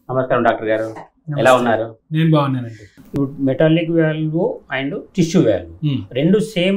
నమస్కారం డాక్టర్ గారు ఎలా ఉన్నారు నేను బాగున్నానండి ఇప్పుడు metallic valve and tissue valve hmm. రెండు సేమ్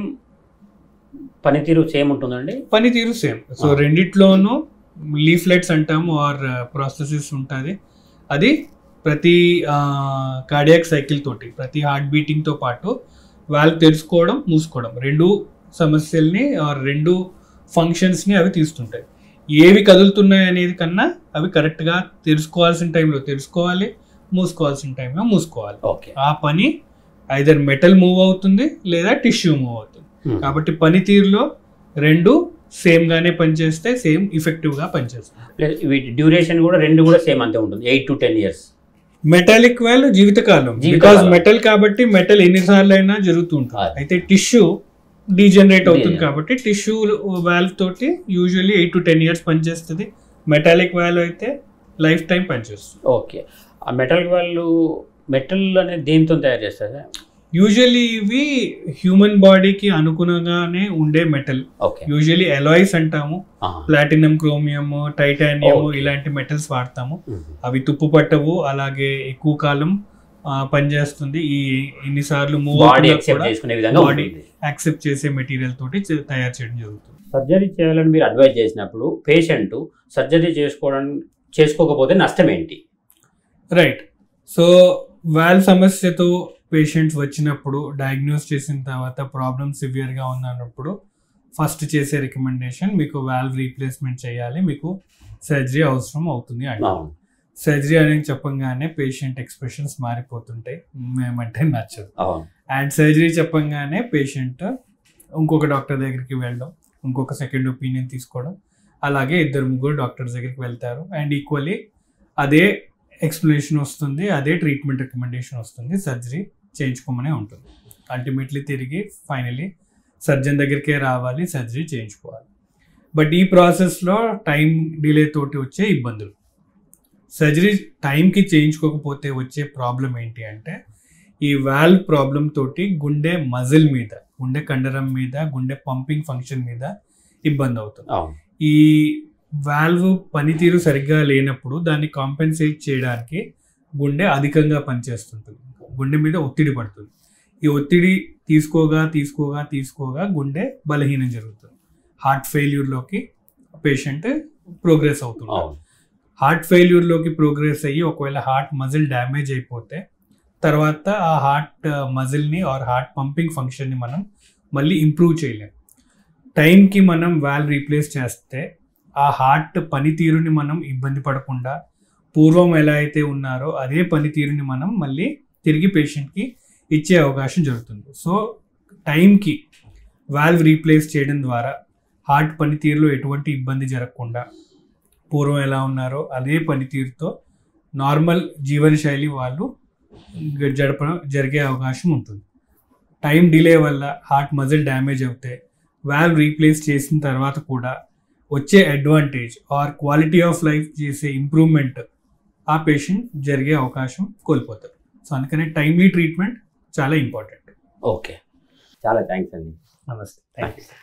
పనితీరు సేమ్ ఉంటుందండి పనితీరు సేమ్ సో Ah. రెండిట్లోనూ లీఫ్లెట్స్ అంటాము ఆర్ ప్రాసెసెస్ ఉంటుంది అది ప్రతి కార్డియాక్ సైకిల్ తోటి ప్రతి హార్ట్ బీటింగ్ తో పాటు వాల్వ్ తెరుచుకోవడం మూసుకోవడం రెండు సమస్యల్ని ఆర్ రెండు ఫంక్షన్స్ ని అవి తీస్తుంటాయి ఏవి కదులుతున్నాయి అనేది కన్నా అవి కరెక్ట్ గా తెలుసుకోవాల్సిన టైంలో తెలుసుకోవాలి మూసుకోవాల్సిన టైంలో మూసుకోవాలి ఓకే ఆ పని ఐదర్ మెటల్ మూవ్ అవుతుంది లేదా టిష్యూ మూవ్ అవుతుంది కాబట్టి పనితీరులో రెండు సేమ్ గానే పనిచేస్తే సేమ్ ఇఫెక్టివ్ గా పనిచేస్తుంది వీటి డ్యూరేషన్ కూడా రెండు కూడా సేమ్ అంతే ఉంటుంది eight to ten years metallic valve జీవితకాలం జీవితకాలం. బికాస్ మెటల్ కాబట్టి మెటల్ ఎన్నిసార్లు అయినా జరుగుతూ ఉంటుంది అది. అయితే టిష్యూ డీజనరేట్ అవుతుంది Degenerate. కాబట్టి టిష్యూ వాల్వ్ తోటి usually eight to ten years పనిచేస్తుంది మెటాలిక్ వాల్వ్ అయితే లైఫ్ టైం పనిచేస్తుంది ఓకే ఆ మెటల్ వాళ్ళు మెటల్ అనేది దేనితో తయారు చేస్తారు యూజువల్లీ ఇవి హ్యూమన్ బాడీకి అనుగుణంగానే ఉండే మెటల్ ఓకే యూజువల్లీ ఎలాయిస్ అంటాము ప్లాటినం క్రోమియం టైటానియం Okay. ఇలాంటి మెటల్స్ వాడతాము అవి తుప్పు పట్టవు అలాగే ఎక్కువ కాలం ఆ, పనిచేస్తుంది ఈ ఎన్నిసార్లు మూవ్ బాడీ యాక్సెప్ట్ చేసుకునే విధంగా Body. ఉంటుంది యాక్సెప్ట్ చేసే మెటీరియల్ తోటి చే- తయారు చేయడం జరుగుతుంది సర్జరీ చేయాలని మీరు అడ్వైజ్ చేసినప్పుడు పేషెంట్ సర్జరీ చేసుకోవడం చేసుకోకపోతే నష్టం ఏంటి రైట్ సో వాల్ సమస్యతో పేషెంట్స్ వచ్చినప్పుడు డయాగ్నోస్ చేసిన తర్వాత ప్రాబ్లమ్ సివియర్గా ఉందన్నప్పుడు ఫస్ట్ చేసే రికమెండేషన్ మీకు వాల్వ్ రీప్లేస్మెంట్ చేయాలి మీకు సర్జరీ అవసరం అవుతుంది అంటే అవును సర్జరీ అనేది చెప్పంగానే పేషెంట్ ఎక్స్ప్రెషన్స్ మారిపోతుంటాయి మేమంటే నచ్చదు అవును అండ్ సర్జరీ చెప్పంగానే పేషెంట్ ఇంకొక డాక్టర్ దగ్గరికి వెళ్ళడం ఇంకొక సెకండ్ ఒపీనియన్ తీసుకోవడం అలాగే ఇద్దరు ముగ్గురు డాక్టర్స్ దగ్గరికి వెళ్తారు అండ్ ఈక్వల్లీ అదే ఎక్స్ప్లెనేషన్ వస్తుంది అదే ట్రీట్మెంట్ రికమెండేషన్ వస్తుంది సర్జరీ చేయించుకోమనే ఉంటుంది అల్టిమేట్లీ తిరిగి ఫైనలీ సర్జన్ దగ్గరికే రావాలి సర్జరీ చేయించుకోవాలి బట్ ఈ ప్రాసెస్లో టైం డిలే తోటి వచ్చే ఇబ్బందులు సర్జరీ టైంకి చేయించుకోకపోతే వచ్చే ప్రాబ్లం ఏంటి అంటే ఈ వాల్వ్ ప్రాబ్లం తోటి గుండె మజిల్ మీద గుండె కండరం మీద గుండె పంపింగ్ ఫంక్షన్ మీద ఇబ్బంది అవుతుంది అవును ఈ వాల్వ్ పనితీరు సరిగ్గా లేనప్పుడు దాన్ని కాంపెన్సేట్ చేయడానికి గుండె అధికంగా పనిచేస్తుంటుంది గుండె మీద ఒత్తిడి పడుతుంది ఈ ఒత్తిడి తీసుకోగా తీసుకోగా తీసుకోగా గుండె బలహీనం జరుగుతుంది హార్ట్ ఫెయిల్యూర్లోకి పేషెంట్ ప్రోగ్రెస్ అవుతుంది అవును హార్ట్ ఫెయిల్యూర్లోకి ప్రోగ్రెస్ అయ్యి ఒకవేళ హార్ట్ మజిల్ డ్యామేజ్ అయిపోతే తర్వాత ఆ హార్ట్ మజిల్ని ఆర్ హార్ట్ పంపింగ్ ఫంక్షన్ని మనం మళ్ళీ ఇంప్రూవ్ చేయలేం టైంకి మనం వాల్వ్ రీప్లేస్ చేస్తే ఆ హార్ట్ పనితీరుని మనం ఇబ్బంది పడకుండా పూర్వం ఎలా అయితే ఉన్నారో అదే పనితీరుని మనం మళ్ళీ తిరిగి పేషెంట్కి ఇచ్చే అవకాశం జరుగుతుంది సో టైంకి వాల్వ్ రీప్లేస్ చేయడం ద్వారా హార్ట్ పనితీరులో ఎటువంటి ఇబ్బంది జరగకుండా పూర్వం ఎలా ఉన్నారో అదే పనితీరుతో నార్మల్ జీవనశైలి వాళ్ళు గ- జడపడం జరిగే అవకాశం ఉంటుంది టైం డిలే వల్ల హార్ట్ మజిల్ డ్యామేజ్ అవుతే వాల్వ్ రీప్లేస్ చేసిన తర్వాత కూడా వచ్చే advantage or quality of life చేసే ఇంప్రూవ్మెంట్ ఆ పేషెంట్ జరిగే అవకాశం కోల్పోతారు సో అందుకనే టైమ్లీ ట్రీట్మెంట్ చాలా ఇంపార్టెంట్ ఓకే చాలా థ్యాంక్స్ అండి నమస్తే థ్యాంక్ యూ